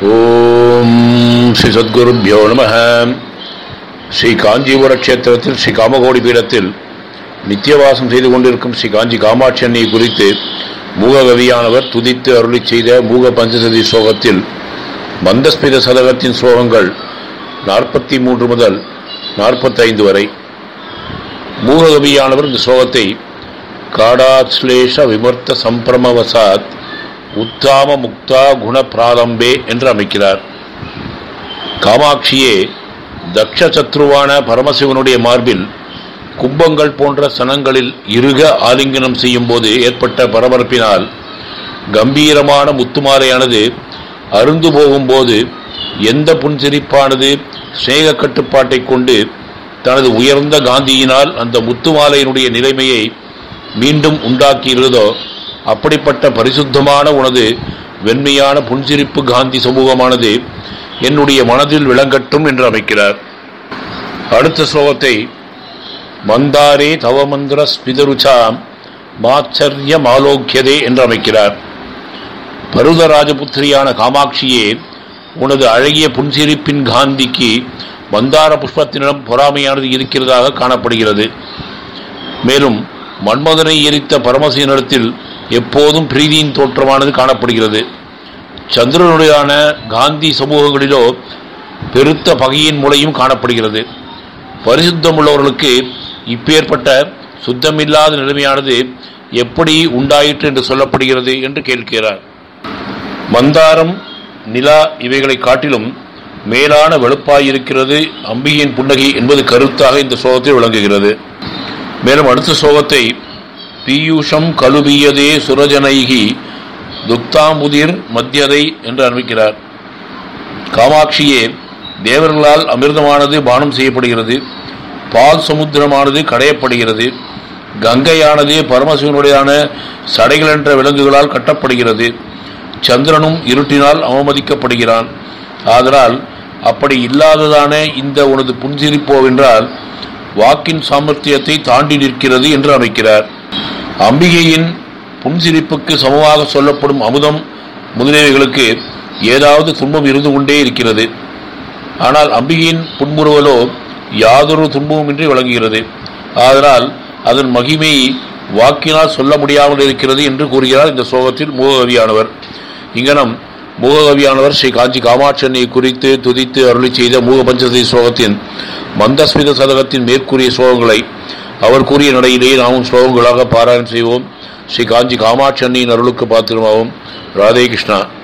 ஓம் ஸ்ரீ சத்குருபியோ நம ஸ்ரீ காஞ்சிபுர கஷேத்திரத்தில் ஸ்ரீ காமகோடி பீடத்தில் நித்தியவாசம் செய்து கொண்டிருக்கும் ஸ்ரீ காஞ்சி காமாட்சி அன்னை குறித்து மூககவியானவர் துதித்து அருளி செய்த மூக பஞ்சசதி ஸ்லோகத்தில் மந்தஸ்மித சதகத்தின் ஸ்லோகங்கள் நாற்பத்தி மூன்று முதல் நாற்பத்தைந்து வரை மூககவியானவர் இந்த ஸ்லோகத்தை காடாஸ்லேஷ விமர்த்த சம்பிரமவசாத் உத்தாம முக்தா குண பிராலம்பே என்று அமைக்கிறார் காமாட்சியே தக்ஷ சத்ருவான பரமசிவனுடைய மார்பில் கும்பங்கள் போன்ற சனங்களில் இருக ஆலிங்கனம் செய்யும் போது ஏற்பட்ட பரபரப்பினால் கம்பீரமான முத்துமாலையானது அருந்து போகும்போது எந்த புன்சிரிப்பானது சிநேக கட்டுப்பாட்டை கொண்டு தனது உயர்ந்த காந்தியினால் அந்த முத்துமாலையினுடைய நிலைமையை மீண்டும் உண்டாக்கியிருந்ததோ அப்படிப்பட்ட பரிசுத்தமான உனது வெண்மையான புன்சிரிப்பு காந்தி சமூகமானது என்னுடைய மனதில் விளங்கட்டும் என்று அமைக்கிறார் அடுத்த ஸ்லோகத்தை மந்தாரே தவமந்திர ஸ்மிதருச்சாம் மாச்சரிய மாலோக்கியதே என்று அமைக்கிறார் பருதராஜபுத்திரியான காமாட்சியே உனது அழகிய புன்சிரிப்பின் காந்திக்கு மந்தார புஷ்பத்தினிடம் பொறாமையானது இருக்கிறதாக காணப்படுகிறது மேலும் மன்மதனை எரித்த பரமசிவனிடத்தில் எப்போதும் பிரீதியின் தோற்றமானது காணப்படுகிறது சந்திரனுடையான காந்தி சமூகங்களிலோ பெருத்த பகையின் முளையும் காணப்படுகிறது பரிசுத்தமுள்ளவர்களுக்கு இப்பேற்பட்ட சுத்தமில்லாத நிலைமையானது எப்படி உண்டாயிற்று என்று சொல்லப்படுகிறது என்று கேட்கிறார் மந்தாரம் நிலா இவைகளை காட்டிலும் மேலான வெளுப்பாயிருக்கிறது அம்பிகையின் புன்னகை என்பது கருத்தாக இந்த சோகத்தில் விளங்குகிறது மேலும் அடுத்த சோகத்தை பீயூஷம் கலுபியதே சுரஜனைகி துக்தாமுதிர் மத்தியதை என்று அறிவிக்கிறார் காமாட்சியே தேவர்களால் அமிர்தமானது பானம் செய்யப்படுகிறது பால் சமுத்திரமானது கடையப்படுகிறது கங்கையானது பரமசிவனுடையான சடைகள் என்ற விலங்குகளால் கட்டப்படுகிறது சந்திரனும் இருட்டினால் அவமதிக்கப்படுகிறான் ஆதலால் அப்படி இல்லாததான இந்த உனது புன்சிரிப்போவென்றால் வாக்கின் சாமர்த்தியத்தை தாண்டி நிற்கிறது என்று அமைக்கிறார் அம்பிகையின் புன்சிரிப்புக்கு சமமாக சொல்லப்படும் அமுதம் முதலியவைகளுக்கு ஏதாவது துன்பம் இருந்து கொண்டே இருக்கிறது ஆனால் அம்பிகையின் புன்முறுவலோ யாதொரு துன்பமுமின்றி விளங்குகிறது ஆதலால் அதன் மகிமை வாக்கினால் சொல்ல முடியாமல் இருக்கிறது என்று கூறுகிறார் இந்த சோகத்தில் மூககவியானவர் இங்கனம் மூககவியானவர் ஸ்ரீ காஞ்சி காமாட்சனை குறித்து துதித்து அருளி செய்த மூக பஞ்சசதி ஸ்லோகத்தின் மந்தஸ்மித சதகத்தின் மேற்கூறிய ஸ்லோகங்களை அவர் கூறிய நடையிலேயே நாமும் ஸ்லோகங்களாக பாராயணம் செய்வோம் ஸ்ரீ காஞ்சி காமாட்சி அன்னியின் அருளுக்கு பாத்திரமாவும் ராதே கிருஷ்ணா